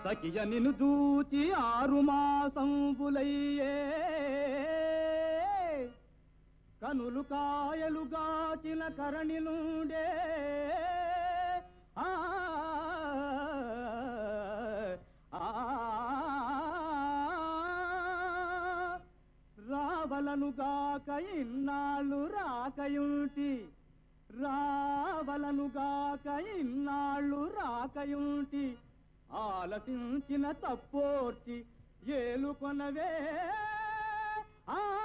సఖియ నిన్ను చూచి ఆరు మాసంబులయ్యే కనులు కాయలు గాచిన కరణి నుండే ఆ ఆ, రావలనుగాక ఇన్నాళ్ళు రాకయుంటి రావలనుగాక ఇన్నాళ్ళు రాకయుంటి ఆలసించిన తప్పోర్చి ఏలుకొనవే ఆ